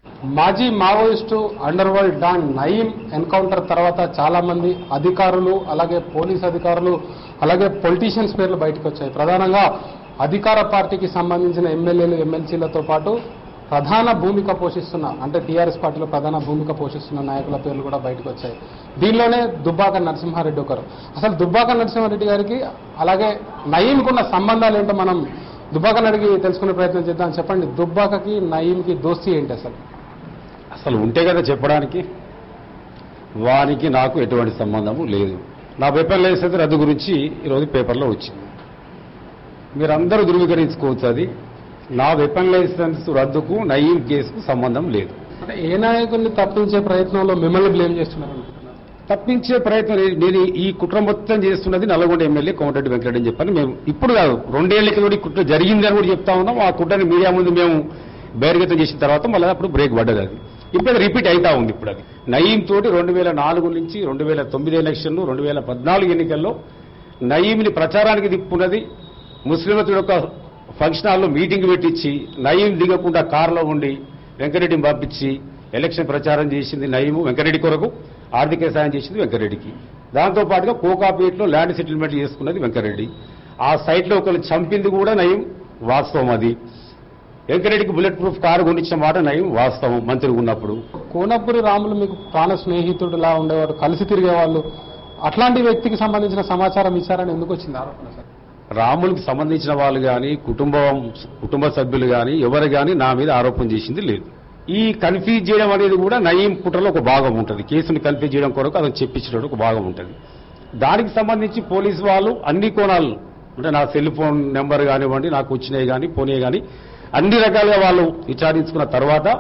మాజీ Maoist underworld don Nayeem encounter తర్వాత చాలా మంది అధికారులు అలాగే పోలీస్ అధికారులు అలాగే పొలిటీషియన్స్ పేర్లు బయటకు వచ్చాయి ప్రధానంగా అధికార పార్టీకి సంబంధించిన ఎమ్మెల్యేలు ఎమ్మెల్సీలతో పాటు ప్రధాన భూమిక పోషిస్తున్న అంటే టీఆర్ఎస్ పార్టీలో ప్రధాన భూమిక పోషిస్తున్న నాయకుల పేర్లు కూడా బయటకు వచ్చాయి దీనిలోనే దుబ్బాక నరసింహారెడ్డి ఒకరు అసలు దుబ్బాక నరసింహారెడ్డి గారికి అలాగే నయీంకున్న సంబంధాలు ఏంటో మనం దుబ్బాకని అడిగి తెలుసుకునే ప్రయత్నం చేద్దాం చెప్పండి దుబ్బాకకి నయీంకి దోస్తీ ఏంటి అసలు అసలు ఉంటే కదా చెప్పడానికి వానికి నాకు ఎటువంటి సంబంధము లేదు నా పేపర్ లైసెన్స్ రద్దు గురించి ఈరోజు పేపర్లో వచ్చింది మీరందరూ ధృవీకరించుకోవచ్చు అది నా వెపన్ లైసెన్స్ రద్దుకు నయీం కేసుకు సంబంధం లేదు అంటే ఏ నాయకుల్ని తప్పించే ప్రయత్నంలో మిమ్మల్ని బ్లేమ్ చేస్తున్నారు అనుకుంటున్నారు తప్పించే ప్రయత్నం లేదు. నేను ఈ కుట్ర మొత్తం చేస్తున్నది నల్లగొండ ఎమ్మెల్యే కోమటిరెడ్డి వెంకటరెడ్డి అని చెప్పని మేము ఇప్పుడు కాదు రెండేళ్ల కింద ఈ కుట్ర జరిగిందని కూడా చెప్తా ఉన్నాం ఆ కుట్రని మీడియా ముందు మేము బహిర్గతం చేసిన తర్వాత మళ్ళీ అప్పుడు బ్రేక్ పడ్డది అది ఇప్పుడు అది రిపీట్ అవుతా ఉంది ఇప్పుడు అది నయీం తోటి రెండు వేల నాలుగు నుంచి రెండు వేల తొమ్మిది ఎలక్షన్లు రెండు వేల పద్నాలుగు ఎన్నికల్లో నయీంని ప్రచారానికి తిప్పున్నది ముస్లింల యొక్క ఫంక్షన్ హాల్లో మీటింగ్ పెట్టించి నయీం దిగకుండా కారులో ఉండి వెంకరెడ్డిని పంపించి ఎలక్షన్ ప్రచారం చేసింది నయీము వెంకరెడ్డి కొరకు ఆర్థిక సాయం చేసింది వెంకరెడ్డికి దాంతో పాటుగా కోకాపేటలో ల్యాండ్ సెటిల్మెంట్ చేసుకున్నది వెంకరెడ్డి ఆ సైట్లో ఒకరు చంపింది కూడా నయం వాస్తవం అది వెంకరెడ్డికి బుల్లెట్ ప్రూఫ్ కారు కొనిచ్చిన మాట నయం వాస్తవం మంత్రి ఉన్నప్పుడు కోనపురి రాములు మీకు ప్రాణ స్నేహితుడులా ఉండేవారు కలిసి తిరిగేవాళ్ళు అట్లాంటి వ్యక్తికి సంబంధించిన సమాచారం ఇచ్చారని ఎందుకు వచ్చింది ఆరోపణ సార్ రాములకు సంబంధించిన వాళ్ళు కానీ కుటుంబం కుటుంబ సభ్యులు కానీ ఎవరు కానీ నా మీద ఆరోపణ చేసింది లేదు ఈ కన్ఫ్యూజ్ చేయడం అనేది కూడా నయీం కుట్రలో ఒక భాగం ఉంటుంది కేసుని కన్ఫ్యూజ్ చేయడం కొరకు అతను చెప్పించడం ఒక భాగం ఉంటుంది దానికి సంబంధించి పోలీసు వాళ్ళు అన్ని కోణాలు అంటే నా సెల్ ఫోన్ నెంబర్ కానివ్వండి నాకు వచ్చినాయి కానీ పోనీ కానీ అన్ని రకాలుగా వాళ్ళు విచారించుకున్న తర్వాత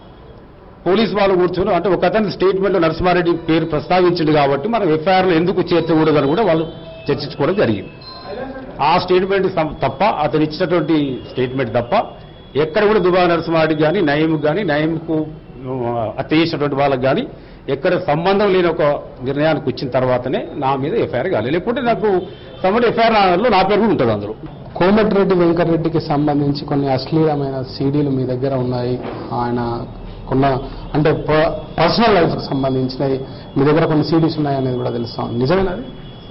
పోలీసు వాళ్ళు కూర్చొని అంటే ఒక అతని స్టేట్మెంట్ లో నరసింహారెడ్డి పేరు ప్రస్తావించింది కాబట్టి మనం ఎఫ్ఐఆర్ లో ఎందుకు చేర్చకూడదని కూడా వాళ్ళు చర్చించుకోవడం జరిగింది ఆ స్టేట్మెంట్ సం- తప్ప అతను ఇచ్చినటువంటి స్టేట్మెంట్ తప్ప ఎక్కడ కూడా దుబా నరసింహారెడ్డి కానీ నయీంకు కానీ నయీంకు హత్య చేసినటువంటి వాళ్ళకి కానీ ఎక్కడ సంబంధం లేని ఒక నిర్ణయానికి వచ్చిన తర్వాతనే నా మీద ఎఫ్ఐఆర్ కాలేదు లేకపోతే నాకు సంబంధం ఎఫ్ఐఆర్ లో నా పేరు కూడా ఉంటుంది అందులో కోమటిరెడ్డి వెంకటరెడ్డికి సంబంధించి కొన్ని అశ్లీలమైన సీడీలు మీ దగ్గర ఉన్నాయి ఆయన కొన్న అంటే పర్సనల్ లైఫ్ కి సంబంధించినవి మీ దగ్గర కొన్ని సీడీస్ ఉన్నాయి అనేది కూడా తెలుస్తాం నిజమేనది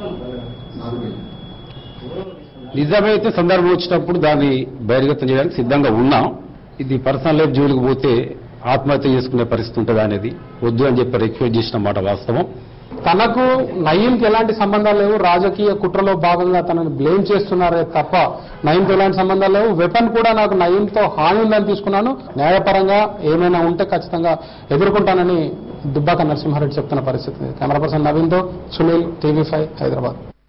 నిజమైతే సందర్భం వచ్చినప్పుడు దాన్ని బహిర్గతం చేయడానికి సిద్ధంగా ఉన్నాం ఇది పర్సనల్ లైఫ్ జోలికి పోతే ఆత్మహత్య చేసుకునే పరిస్థితి ఉంటుంది అనేది వద్దు అని చెప్పి రిక్వెస్ట్ చేసిన మాట వాస్తవం తనకు నయీంకి ఎలాంటి సంబంధాలు లేవు రాజకీయ కుట్రలో భాగంగా తనని బ్లేమ్ చేస్తున్నారే తప్ప నయీంతో ఎలాంటి సంబంధాలు లేవు వెపన్ కూడా నాకు నయీంతో హాని ఉందని తీసుకున్నాను న్యాయపరంగా ఏమైనా ఉంటే ఖచ్చితంగా ఎదుర్కొంటానని దుబ్బాక నరసింహారెడ్డి చెప్తున్న పరిస్థితి కెమెరా పర్సన్ నవీన్తో సునీల్ టీవీ ఫైవ్ హైదరాబాద్